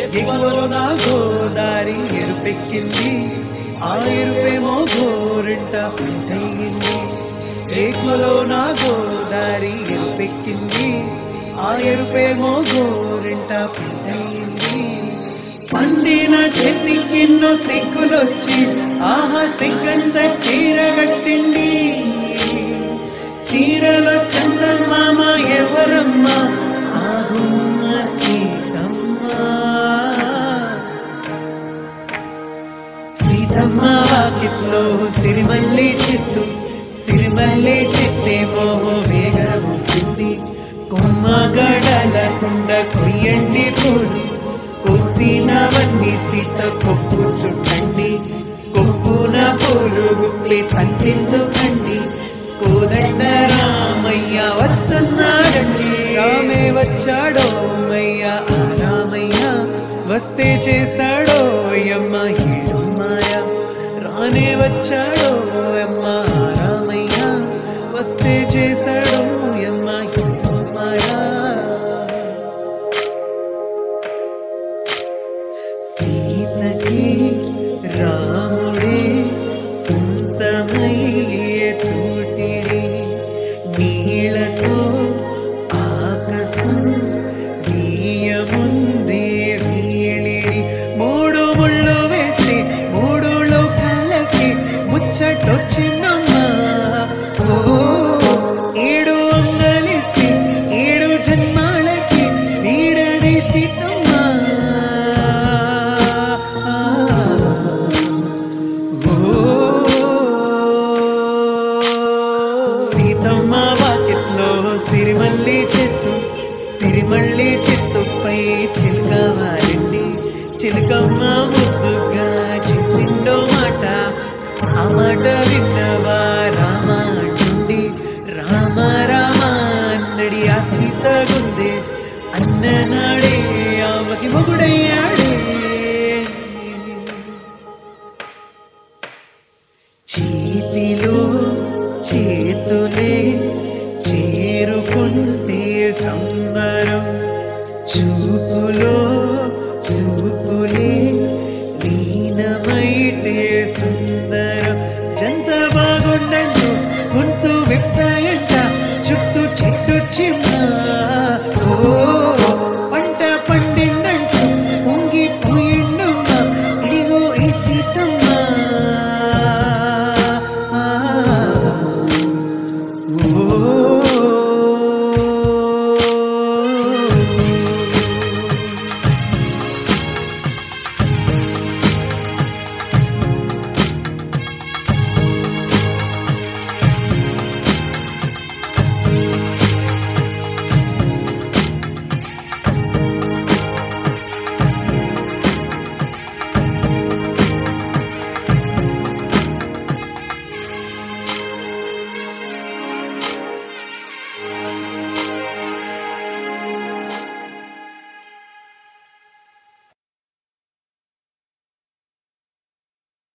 ఎగువలో నా గోదారి ఎరుపెక్కింది ఆ ఎరుపేమో గోరింట పంటయ్యింది ఏకులో నా గోదారి ఎరుపెక్కింది ఆ ఎరుపేమో గోరింట పంటయ్యింది పందిన చెతికిన్నో సిగ్గులొచ్చి ఆహా సిగ్గంత చీరగట్టింది చీరలో చందమామ ఎవరమ్మా ఆగుమ్మ సీతమ్మ సీతమ్మ వాకిట్లో సిరిమల్లి చెట్టు సిరిమల్లి చెట్టేమో వేగరమూసింది కొమ్మ గడలకుండా కొయ్యండి పూలు కోసినవన్నీ సీత కొప్పు చుట్టండి కొప్పున పూలు గుప్పి తంతెందుకండి కోదండ రామయ్య వస్తున్నాడండి రామే వచ్చాడో అమ్మయ్య ఆ రామయ్య వస్తే చేశాడో యమ్మ ఏడమ్మాయ రానే వచ్చాడో అమ్మ ఆ రామయ్య వస్తే చేశాడో యమ్మ ఏడమ్మాయ సీతకి రాముడే సొంతమయ్యే చోటిడి నీళ్ళతో ఆకాశం వీయముందే వీళిడి మూడు ముళ్ళు వేసి మూడు లోకాలకి ముచ్చటొచ్చిందమ్మా ఓ ఏడు అంగలిసి ఏడు జన్మాలకి వీడని సీతమ్మా సీతమ్మ వాకిట్లో సిరిమల్లి చెట్టు సిరిమల్లి చెట్టుపై చిలుక వారిండి చిలుకమ్మ ముద్దుగా చెప్పిండో మాట ఆ మాట విన్నవా రామ అంటుండి రామ రామ అన్నడి ఆ సీత గుందే అన్న నాడే ఆమెకి మొగుడయ్యాడే చేతిలో చేతులే